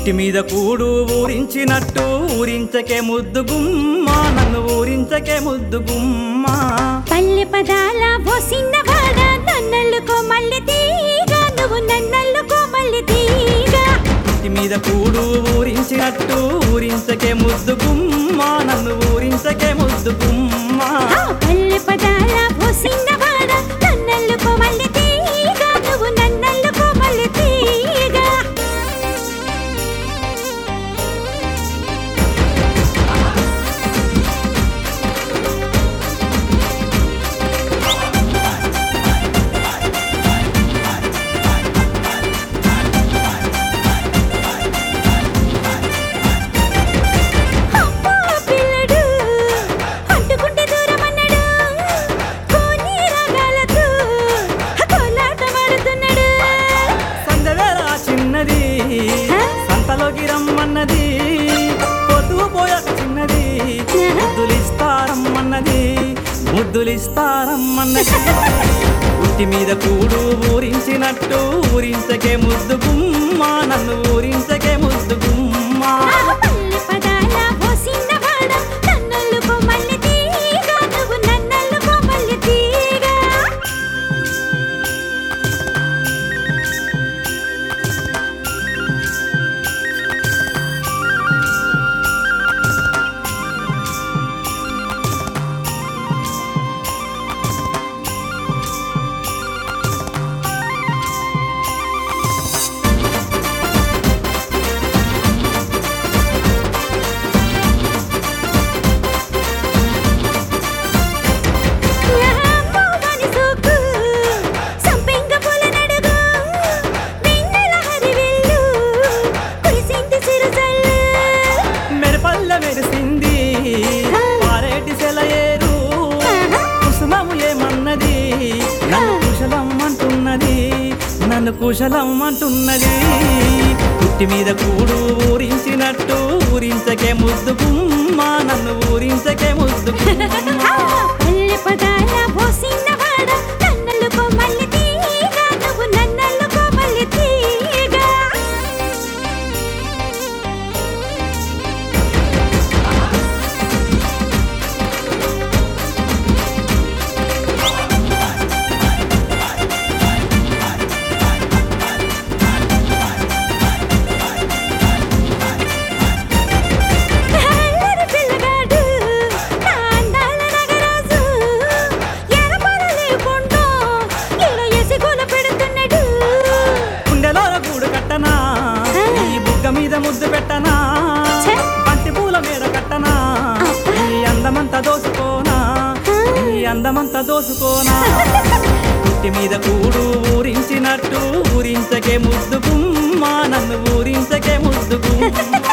ఉట్టి మీద కూడు ఊరించినట్టు ఊరించకే ముద్దు గుమ్మ నన్ను ఊరించకే ముద్దు గుమ్మ పల్లె పదాల పోసిన్నవాడ నన్నల్లుకో మల్లె తీగ నువ్వు నన్నల్లుకో మల్లె తీగ ఉట్టి మీద కూడు ఊరించినట్టు ఊరించకే ముద్దు గుమ్మ నన్ను ఊరించకే ముద్దు గుమ్మ ఆ పల్లె పదాల పోసిన్నవాడ నన్నల్లుకో మల్లె తీగ నువ్వు నన్నల్లుకో మల్లె తీగ అమ్మా పిల్లడు అంటుకుంటే దూరం అన్నాడు కోని రాగాలతో కోలాటమాడుతున్నాడు సందవేళ చిన్నది సంతలోకి రమ్మన్నది పోతూ పోయాక చిన్నది ముద్దులిస్తారమ్మన్నది ముద్దులిస్తారమ్మన్నది ఉట్టి మీద కూడు ఊరించినట్టు ఊరించకే ముద్దు గుమ్మ నన్ను ఊరించకే ముద్దు గుమ్మ పల్లె పదాల పోసిన్నవాడ నన్నల్లుకో మల్లె తీగ నువ్వు నన్నల్లుకో మల్లె తీగ అమ్మవాని సోకు సంపెంగ పూల నడుగు వెన్నెల హరివెల్లు కురిసింది సిరుజల్లు మెరపల్ల మెరిసింది పారేటి సెలయేరు కుసుమము ఏమన్నది నన్ను కుశలం అంటున్నది నన్ను కుశలం అంటున్నది పుట్టి మీద కూడు ఊరించినట్టు ఊరించకే ముద్దు గుమ్మ నన్ను ఊరించకే ముద్దు గుమ్మ పల్లె పదాల పోసిన్నవాడ నన్నల్లుకో మల్లె తీగ నువ్వు నన్నల్లుకో మల్లె తీగ అల్లరి పిల్లగాడు నా అందాల నగరాజు ఎరపరలే కొండో ఈడ ఎసిగోల పెడుతున్నాడు గుండెలో గూడు కట్టనా ఈ బుగ్గ మీద ముద్దు పెట్టనా ఛే! బంతి పూల మీద కట్టనా ఈ అందమంతా దోసుకోనా ఈ అందమంతా దోసుకోనా పుట్టి మీద కూడు ఊరించినట్టు ఊరించకే ముద్దు గుమ్మ నన్ను ఊరించకే ముద్దు గుమ్మ